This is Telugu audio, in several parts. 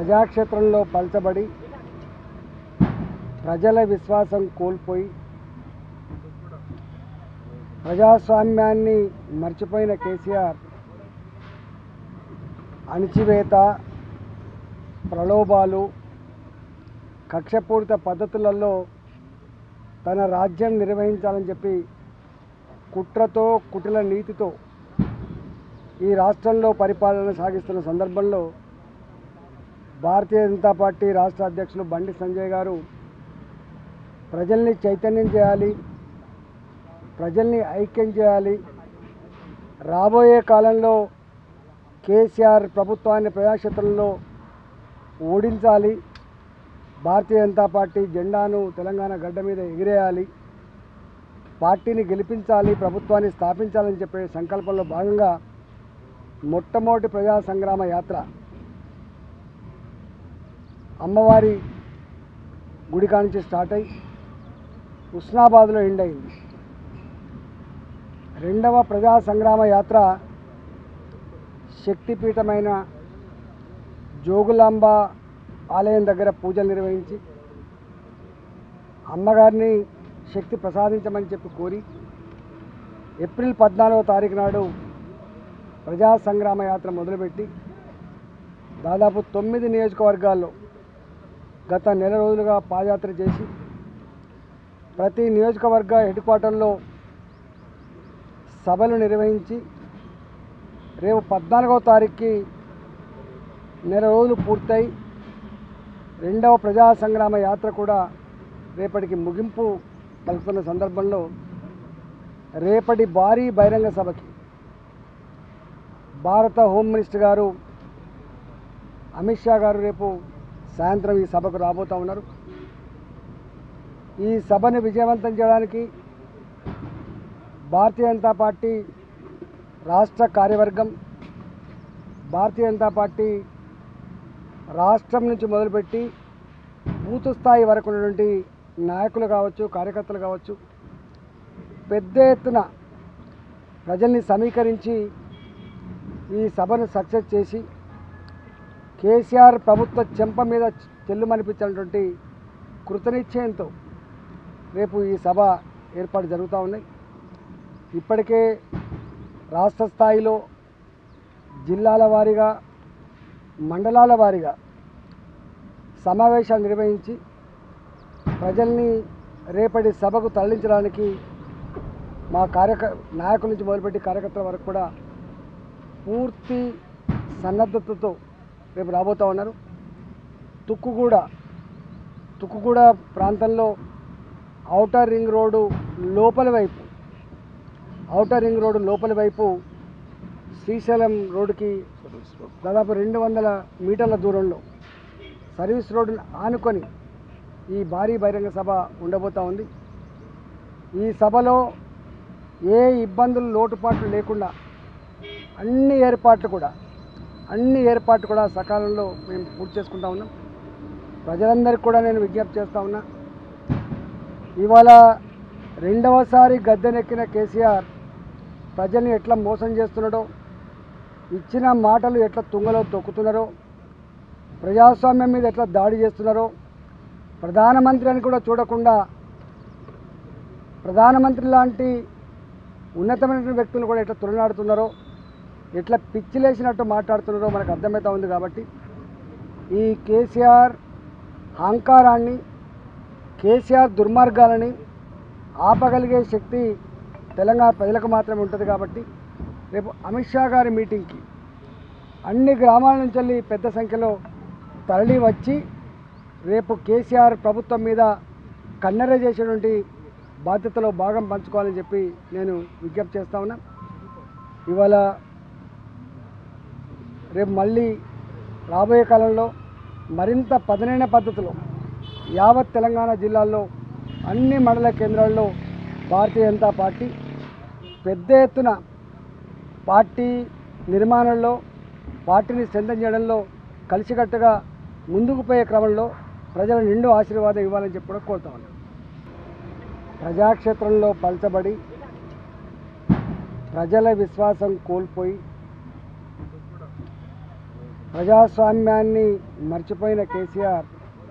ప్రజాక్షేత్రంలో పలచబడి ప్రజల విశ్వాసం కోల్పోయి ప్రజాస్వామ్యాన్ని మర్చిపోయిన కేసీఆర్ అణిచివేత ప్రలోభాలు కక్షపూరిత పద్ధతులలో తన రాజ్యం నిర్వహించాలని చెప్పి కుట్రతో కుటిల నీతితో ఈ రాష్ట్రంలో పరిపాలన సాగిస్తున్న సందర్భంలో భారతీయ జనతా పార్టీ రాష్ట్ర అధ్యక్షులు బండి సంజయ్ గారు ప్రజల్ని చైతన్యం చేయాలి ప్రజల్ని ఐక్యం చేయాలి రాబోయే కాలంలో కేసీఆర్ ప్రభుత్వాన్ని ప్రజాక్షేత్రంలో ఓడించాలి భారతీయ జనతా పార్టీ జెండాను తెలంగాణ గడ్డ మీద ఎగిరేయాలి పార్టీని గెలిపించాలి ప్రభుత్వాన్ని స్థాపించాలని చెప్పే సంకల్పంలో భాగంగా మొట్టమొదటి ప్రజా సంగ్రామ యాత్ర అమ్మవారి గుడి కానించి స్టార్ట్ అయ్యి హుస్నాబాద్లో ఎండ్ అయింది రెండవ ప్రజా సంగ్రామ యాత్ర శక్తిపీఠమైన జోగులాంబ ఆలయం దగ్గర పూజలు నిర్వహించి అమ్మగారిని శక్తి ప్రసాదించమని చెప్పి కోరి ఏప్రిల్ పద్నాలుగో తారీఖు నాడు ప్రజా సంగ్రామ యాత్ర మొదలుపెట్టి దాదాపు తొమ్మిది నియోజకవర్గాల్లో గత నెల రోజులుగా పాదయాత్ర చేసి ప్రతి నియోజకవర్గ హెడ్ క్వార్టర్లో సభలు నిర్వహించి రేపు పద్నాలుగవ తారీఖుకి నెల రోజులు పూర్తయి రెండవ ప్రజా సంగ్రామ యాత్ర కూడా రేపటికి ముగింపు పలుకుతున్న సందర్భంలో రేపటి భారీ బహిరంగ సభకి భారత హోమ్ మినిస్టర్ గారు అమిత్ షా గారు రేపు సాయంత్రం ఈ సభకు రాబోతూ ఉన్నారు ఈ సభను విజయవంతం చేయడానికి భారతీయ జనతా పార్టీ రాష్ట్ర కార్యవర్గం భారతీయ జనతా పార్టీ రాష్ట్రం నుంచి మొదలుపెట్టి బూత్ స్థాయి వరకు ఉన్నటువంటి నాయకులు కావచ్చు కార్యకర్తలు కావచ్చు పెద్ద ఎత్తున ప్రజల్ని సమీకరించి ఈ సభను సక్సెస్ చేసి కేసీఆర్ ప్రభుత్వ చెంప మీద చెల్లుమనిపించినటువంటి కృతనిశ్చయంతో రేపు ఈ సభ ఏర్పాటు జరుగుతూ ఉన్నాయి ఇప్పటికే రాష్ట్ర స్థాయిలో జిల్లాల వారీగా మండలాల వారీగా సమావేశాలు నిర్వహించి ప్రజల్ని రేపటి సభకు తరలించడానికి మా కార్యక నాయకుల నుంచి మొదలుపెట్టి కార్యకర్తల వరకు కూడా పూర్తి సన్నద్ధతతో రేపు రాబోతూ ఉన్నారు తుక్కుగూడ తుక్కుగూడ ప్రాంతంలో ఔటర్ రింగ్ రోడ్డు లోపల వైపు ఔటర్ రింగ్ రోడ్డు లోపలి వైపు శ్రీశైలం రోడ్డుకి దాదాపు రెండు వందల మీటర్ల దూరంలో సర్వీస్ రోడ్డును ఆనుకొని ఈ భారీ బహిరంగ సభ ఉండబోతూ ఉంది ఈ సభలో ఏ ఇబ్బందులు లోటుపాట్లు లేకుండా అన్ని ఏర్పాట్లు కూడా అన్ని ఏర్పాట్లు కూడా సకాలంలో మేము పూర్తి చేసుకుంటా ఉన్నాం ప్రజలందరికీ కూడా నేను విజ్ఞప్తి చేస్తూ ఉన్నా ఇవాళ రెండవసారి గద్దెనెక్కిన కేసీఆర్ ప్రజల్ని ఎట్లా మోసం చేస్తున్నాడో ఇచ్చిన మాటలు ఎట్లా తుంగలో తొక్కుతున్నారో ప్రజాస్వామ్యం మీద ఎట్లా దాడి చేస్తున్నారో ప్రధానమంత్రి అని కూడా చూడకుండా ప్రధానమంత్రి లాంటి ఉన్నతమైన వ్యక్తులు కూడా ఎట్లా తులనాడుతున్నారో ఎట్లా పిచ్చిలేసినట్టు మాట్లాడుతున్నారో మనకు అర్థమవుతా ఉంది కాబట్టి ఈ కేసీఆర్ అహంకారాన్ని కేసీఆర్ దుర్మార్గాలని ఆపగలిగే శక్తి తెలంగాణ ప్రజలకు మాత్రమే ఉంటుంది కాబట్టి రేపు అమిత్ షా గారి మీటింగ్కి అన్ని గ్రామాల నుంచి వెళ్ళి పెద్ద సంఖ్యలో తరలి వచ్చి రేపు కేసీఆర్ ప్రభుత్వం మీద కన్నెర చేసేటువంటి బాధ్యతలో భాగం పంచుకోవాలని చెప్పి నేను విజ్ఞప్తి చేస్తా ఉన్నా ఇవాళ రేపు మళ్ళీ రాబోయే కాలంలో మరింత పదునైన పద్ధతిలో యావత్ తెలంగాణ జిల్లాల్లో అన్ని మండల కేంద్రాల్లో భారతీయ జనతా పార్టీ పెద్ద ఎత్తున పార్టీ నిర్మాణంలో పార్టీని స్ట్రెంథన్ చేయడంలో కలిసికట్టుగా ముందుకు పోయే క్రమంలో ప్రజల నిండు ఆశీర్వాదం ఇవ్వాలని చెప్పి కూడా కోరుతా ఉన్నాను ప్రజాక్షేత్రంలో పలచబడి ప్రజల విశ్వాసం కోల్పోయి ప్రజాస్వామ్యాన్ని మర్చిపోయిన కేసీఆర్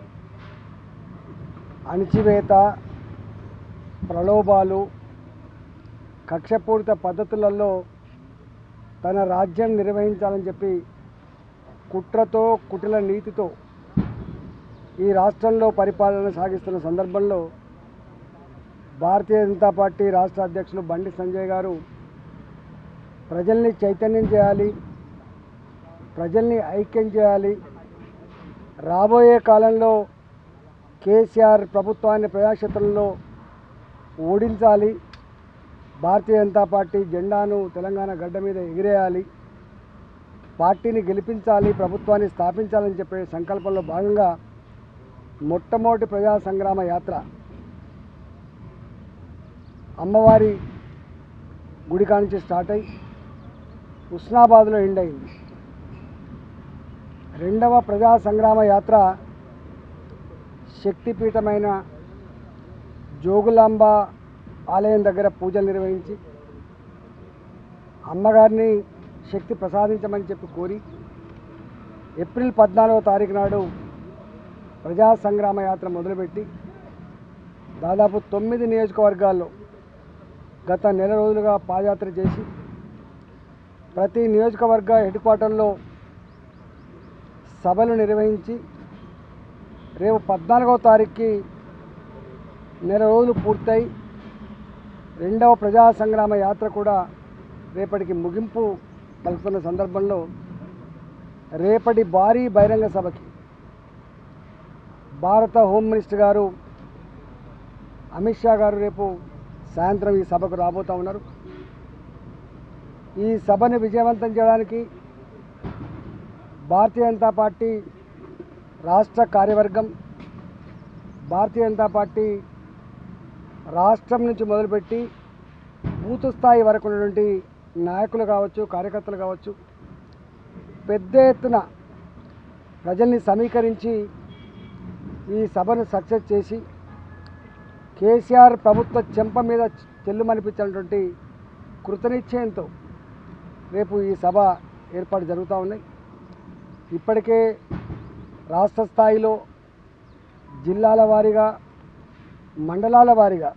అణిచివేత ప్రలోభాలు కక్షపూరిత పద్ధతులలో తన రాజ్యం నిర్వహించాలని చెప్పి కుట్రతో కుటిల నీతితో ఈ రాష్ట్రంలో పరిపాలన సాగిస్తున్న సందర్భంలో భారతీయ జనతా పార్టీ రాష్ట్ర అధ్యక్షులు బండి సంజయ్ గారు ప్రజల్ని చైతన్యం చేయాలి ప్రజల్ని ఐక్యం చేయాలి రాబోయే కాలంలో కేసీఆర్ ప్రభుత్వాన్ని ప్రజాక్షేత్రంలో ఓడించాలి భారతీయ జనతా పార్టీ జెండాను తెలంగాణ గడ్డ మీద ఎగిరేయాలి పార్టీని గెలిపించాలి ప్రభుత్వాన్ని స్థాపించాలని చెప్పే సంకల్పంలో భాగంగా మొట్టమొదటి ప్రజా సంగ్రామ యాత్ర అమ్మవారి గుడి కానుంచి స్టార్ట్ అయి ఉస్నాబాద్లో ఎండ్ అయింది రెండవ ప్రజా సంగ్రామ యాత్ర శక్తిపీఠమైన జోగులాంబ ఆలయం దగ్గర పూజలు నిర్వహించి అమ్మగారిని శక్తి ప్రసాదించమని చెప్పి కోరి ఏప్రిల్ పద్నాలుగో తారీఖు నాడు ప్రజా సంగ్రామ యాత్ర మొదలుపెట్టి దాదాపు తొమ్మిది నియోజకవర్గాల్లో గత నెల రోజులుగా పాదయాత్ర చేసి ప్రతి నియోజకవర్గ హెడ్ క్వార్టర్లో సభలు నిర్వహించి రేపు పద్నాలుగవ తారీఖుకి నెల రోజులు పూర్తయి రెండవ ప్రజా సంగ్రామ యాత్ర కూడా రేపటికి ముగింపు పలుకుతున్న సందర్భంలో రేపటి భారీ బహిరంగ సభకి భారత హోమ్ మినిస్టర్ గారు అమిత్ షా గారు రేపు సాయంత్రం ఈ సభకు రాబోతూ ఉన్నారు ఈ సభను విజయవంతం చేయడానికి భారతీయ జనతా పార్టీ రాష్ట్ర కార్యవర్గం భారతీయ జనతా పార్టీ రాష్ట్రం నుంచి మొదలుపెట్టి బూత్ స్థాయి వరకు ఉన్నటువంటి నాయకులు కావచ్చు కార్యకర్తలు కావచ్చు పెద్ద ఎత్తున ప్రజల్ని సమీకరించి ఈ సభను సక్సెస్ చేసి కేసీఆర్ ప్రభుత్వ చెంప మీద చెల్లుమనిపించినటువంటి కృతనిశ్చయంతో రేపు ఈ సభ ఏర్పాటు జరుగుతూ ఉన్నాయి ఇప్పటికే రాష్ట్ర స్థాయిలో జిల్లాల వారీగా మండలాల వారీగా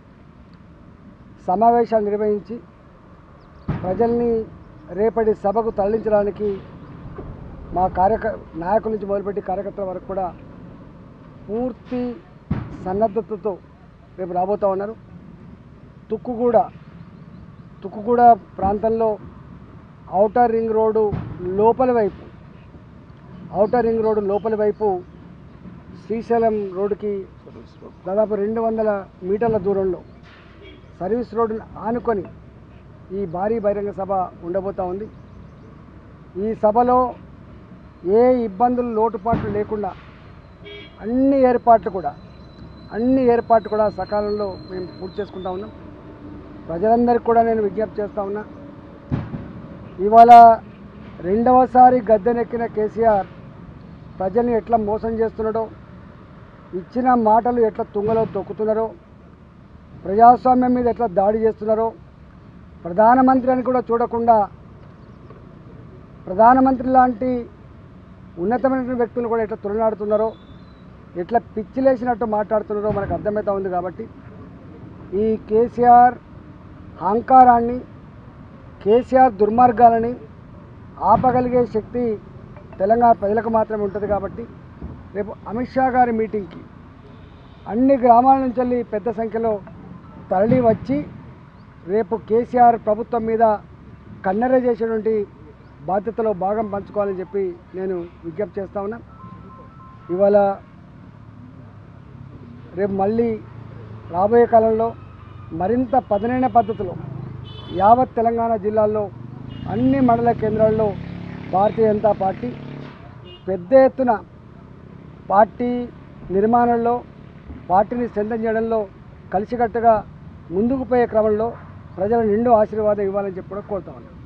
సమావేశాలు నిర్వహించి ప్రజల్ని రేపటి సభకు తరలించడానికి మా కార్యక నాయకుల నుంచి మొదలుపెట్టి కార్యకర్తల వరకు కూడా పూర్తి సన్నద్ధతతో రేపు రాబోతూ ఉన్నారు తుక్కుగూడ తుక్కుగూడ ప్రాంతంలో ఔటర్ రింగ్ రోడ్డు లోపలి వైపు ఔటర్ రింగ్ రోడ్డు లోపలి వైపు శ్రీశైలం రోడ్డుకి దాదాపు రెండు వందల మీటర్ల దూరంలో సర్వీస్ రోడ్డును ఆనుకొని ఈ భారీ బహిరంగ సభ ఉండబోతూ ఉంది ఈ సభలో ఏ ఇబ్బందులు లోటుపాట్లు లేకుండా అన్ని ఏర్పాట్లు కూడా అన్ని ఏర్పాట్లు కూడా సకాలంలో మేము పూర్తి చేసుకుంటా ఉన్నాం ప్రజలందరికీ కూడా నేను విజ్ఞప్తి చేస్తూ ఉన్నా ఇవాళ రెండవసారి గద్దెనెక్కిన కేసీఆర్ ప్రజల్ని ఎట్లా మోసం చేస్తున్నాడో ఇచ్చిన మాటలు ఎట్లా తుంగలో తొక్కుతున్నారో ప్రజాస్వామ్యం మీద ఎట్లా దాడి చేస్తున్నారో ప్రధానమంత్రి అని కూడా చూడకుండా ప్రధానమంత్రి లాంటి ఉన్నతమైన వ్యక్తులు కూడా ఎట్లా తులనాడుతున్నారో ఎట్లా పిచ్చిలేసినట్టు మాట్లాడుతున్నారో మనకు అర్థమవుతా ఉంది కాబట్టి ఈ కేసీఆర్ అహంకారాన్ని కేసీఆర్ దుర్మార్గాలని ఆపగలిగే శక్తి తెలంగాణ ప్రజలకు మాత్రమే ఉంటుంది కాబట్టి రేపు అమిత్ షా గారి మీటింగ్కి అన్ని గ్రామాల నుంచి వెళ్ళి పెద్ద సంఖ్యలో తరలి వచ్చి రేపు కేసీఆర్ ప్రభుత్వం మీద కన్నెర చేసేటువంటి బాధ్యతలో భాగం పంచుకోవాలని చెప్పి నేను విజ్ఞప్తి చేస్తా ఉన్నా ఇవాళ రేపు మళ్ళీ రాబోయే కాలంలో మరింత పదునైన పద్ధతిలో యావత్ తెలంగాణ జిల్లాల్లో అన్ని మండల కేంద్రాల్లో భారతీయ జనతా పార్టీ పెద్ద ఎత్తున పార్టీ నిర్మాణంలో పార్టీని స్ట్రెంథన్ చేయడంలో కలిసికట్టుగా ముందుకు పోయే క్రమంలో ప్రజల నిండు ఆశీర్వాదం ఇవ్వాలని చెప్పి కూడా కోరుతా ఉన్నాను